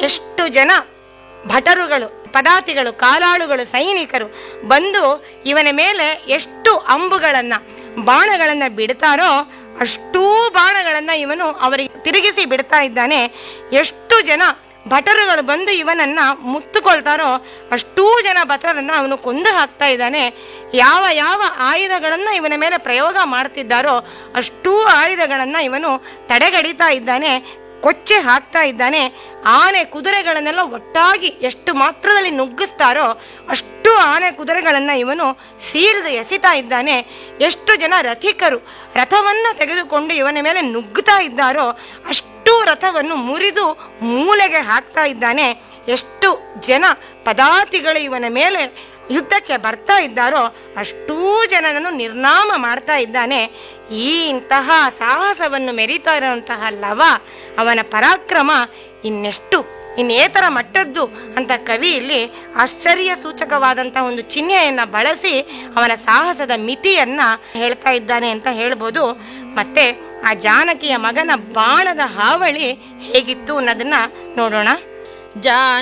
ಎಷ್ಟು ಜನ ಭಟರುಗಳು ಪದಾತಿಗಳು ಕಾಲಾಳುಗಳು ಸೈನಿಕರು ಬಂದು ಇವನ ಮೇಲೆ ಎಷ್ಟು ಅಂಬುಗಳನ್ನ ಬಾಣಗಳನ್ನ ಬಿಡ್ತಾರೋ ಅಷ್ಟೂ ಬಾಣಗಳನ್ನ ಇವನು ಅವರಿಗೆ ತಿರುಗಿಸಿ ಬಿಡ್ತಾ ಇದ್ದಾನೆ ಎಷ್ಟು ಜನ ಭಟರುಗಳು ಬಂದು ಇವನನ್ನ ಮುತ್ತುಕೊಳ್ತಾರೋ ಅಷ್ಟೂ ಜನ ಭಟರನ್ನ ಅವನು ಕೊಂದು ಹಾಕ್ತಾ ಇದ್ದಾನೆ ಯಾವ ಯಾವ ಆಯುಧಗಳನ್ನ ಇವನ ಮೇಲೆ ಪ್ರಯೋಗ ಮಾಡ್ತಿದ್ದಾರೋ ಅಷ್ಟೂ ಆಯುಧಗಳನ್ನ ಇವನು ತಡೆಗಡಿತಾ ಇದ್ದಾನೆ ಕೊಚ್ಚೆ ಹಾಕ್ತಾ ಇದ್ದಾನೆ ಆನೆ ಕುದುರೆಗಳನ್ನೆಲ್ಲ ಒಟ್ಟಾಗಿ ಎಷ್ಟು ಮಾತ್ರದಲ್ಲಿ ನುಗ್ಗಿಸ್ತಾರೋ ಅಷ್ಟು ಆನೆ ಕುದುರೆಗಳನ್ನು ಇವನು ಸೀಳ್ದು ಎಸಿತಾ ಇದ್ದಾನೆ ಎಷ್ಟು ಜನ ರಥಿಕರು ರಥವನ್ನು ತೆಗೆದುಕೊಂಡು ಇವನ ಮೇಲೆ ನುಗ್ಗುತ್ತಾ ಇದ್ದಾರೋ ಅಷ್ಟು ರಥವನ್ನು ಮುರಿದು ಮೂಲೆಗೆ ಹಾಕ್ತಾ ಇದ್ದಾನೆ ಎಷ್ಟು ಜನ ಪದಾತಿಗಳು ಇವನ ಮೇಲೆ ಯುದ್ಧಕ್ಕೆ ಬರ್ತಾ ಇದ್ದಾರೋ ಅಷ್ಟೂ ಜನನನ್ನು ನಿರ್ನಾಮ ಮಾಡ್ತಾ ಇದ್ದಾನೆ ಈ ಇಂತಹ ಸಾಹಸವನ್ನು ಮೆರೀತಾ ಇರುವಂತಹ ಲವ ಅವನ ಪರಾಕ್ರಮ ಇನ್ನೆಷ್ಟು ಇನ್ನೇತರ ಮಟ್ಟದ್ದು ಅಂತ ಕವಿ ಇಲ್ಲಿ ಆಶ್ಚರ್ಯ ಸೂಚಕವಾದಂತಹ ಒಂದು ಚಿಹ್ನೆಯನ್ನ ಬಳಸಿ ಅವನ ಸಾಹಸದ ಮಿತಿಯನ್ನ ಹೇಳ್ತಾ ಇದ್ದಾನೆ ಅಂತ ಹೇಳ್ಬೋದು ಮತ್ತೆ ಆ ಜಾನಕಿಯ ಮಗನ ಬಾಣದ ಹಾವಳಿ ಹೇಗಿತ್ತು ಅನ್ನೋದನ್ನ ನೋಡೋಣ ಜಾನ